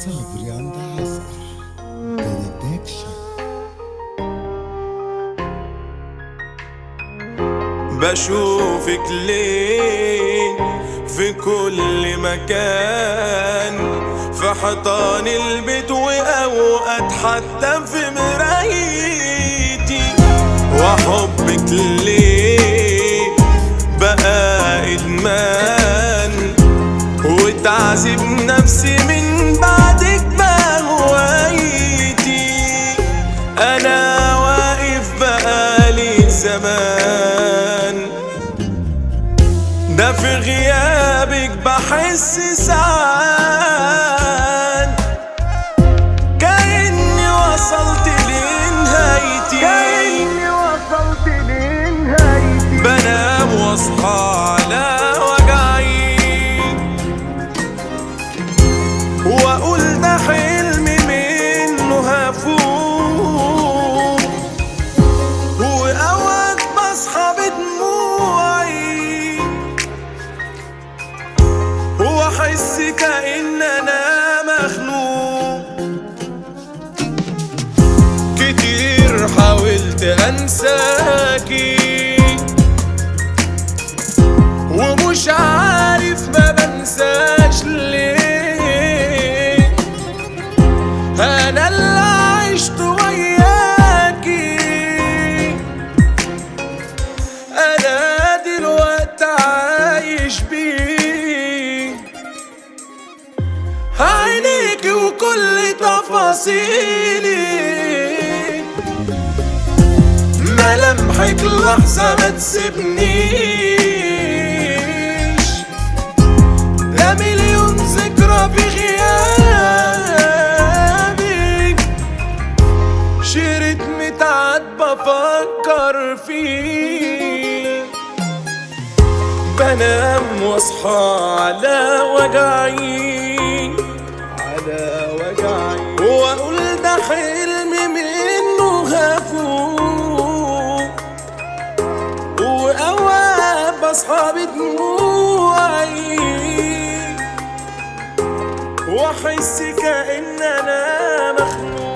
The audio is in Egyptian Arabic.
صبري عند عسكر ديتكشن بشوفك ليه في كل مكان في حيطان البيت واوقات حتى في مرايتي وحبك ليه بقى ادمان وتعذب نفسي من بعدك بهوايتي انا واقف بقالي زمان ده في غيابك بحس ساعات كأني وصلت لنهايتي كأني وصلت لنهايتي بنام واصحى على وجعي واقول ده حلم منه هفوق واوقات بصحى بدموعي واحس كأن انا مخنوق كتير حاولت انساكي ومش عارف ما بنساش ليه انا اللي عشت وياكي انا دلوقتي عايش بيه عينيكي وكل تفاصيلي ملامحك لحظة ما تسيبنيش ده مليون ذكرى في غيابك شريط متعد بفكر فيه بنام واصحى على وجعي على وجعي واقول ده حلم منه هفوق واوقات بصحى بدموعي واحس كأن انا مخنوق